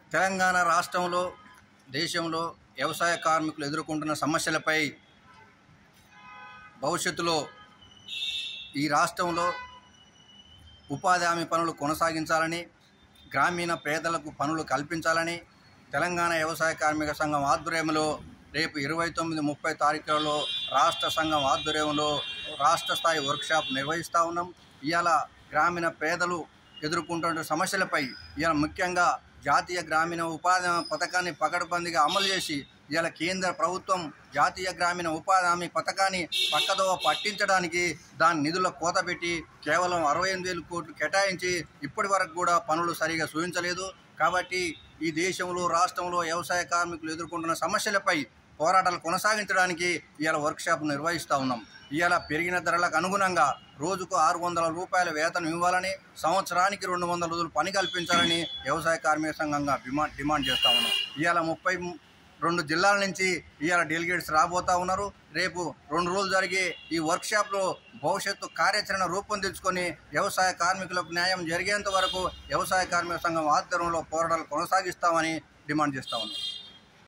తెలంగాణ రాష్ట్రంలో దేశంలో వ్యవసాయ కార్మికులు ఎదుర్కొంటున్న సమస్యలపై భవిష్యత్తులో ఈ రాష్ట్రంలో ఉపాధి హామీ పనులు కొనసాగించాలని గ్రామీణ పేదలకు పనులు కల్పించాలని తెలంగాణ వ్యవసాయ కార్మిక సంఘం ఆధ్వర్యంలో రేపు ఇరవై తొమ్మిది ముప్పై తారీఖులలో రాష్ట్ర సంఘం ఆధ్వర్యంలో రాష్ట్ర స్థాయి వర్క్షాప్ నిర్వహిస్తూ ఉన్నాం ఇవాళ గ్రామీణ పేదలు ఎదుర్కొంటున్న సమస్యలపై ఇవాళ ముఖ్యంగా జాతీయ గ్రామీణ ఉపాధి హామీ పథకాన్ని పకడ్బందీగా అమలు చేసి ఇవాళ కేంద్ర ప్రభుత్వం జాతీయ గ్రామీణ ఉపాధి హామీ పథకాన్ని పక్కదోవ పట్టించడానికి దాని నిధుల కోత పెట్టి కేవలం అరవై ఎనిమిది వేల కోట్లు కేటాయించి ఇప్పటి వరకు కూడా పనులు సరిగా చూపించలేదు కాబట్టి ఈ దేశంలో రాష్ట్రంలో వ్యవసాయ కార్మికులు ఎదుర్కొంటున్న సమస్యలపై పోరాటాలు కొనసాగించడానికి ఇవాళ వర్క్షాప్ నిర్వహిస్తూ ఉన్నాం ఇవాళ పెరిగిన ధరలకు అనుగుణంగా రోజుకు ఆరు వందల రూపాయల వేతనం ఇవ్వాలని సంవత్సరానికి రెండు వందల రోజులు పని కల్పించాలని వ్యవసాయ కార్మిక సంఘంగా డిమాండ్ డిమాండ్ చేస్తూ ఉన్నాం ఇవాళ ముప్పై రెండు జిల్లాల నుంచి ఇవాళ డెలిగేట్స్ రాబోతా ఉన్నారు రేపు రెండు రోజులు జరిగే ఈ వర్క్షాప్లో భవిష్యత్తు కార్యాచరణ రూపొందించుకొని వ్యవసాయ కార్మికులకు న్యాయం జరిగేంత వరకు వ్యవసాయ కార్మిక సంఘం ఆధ్వర్యంలో పోరాటాలు కొనసాగిస్తామని డిమాండ్ చేస్తా ఉన్నాం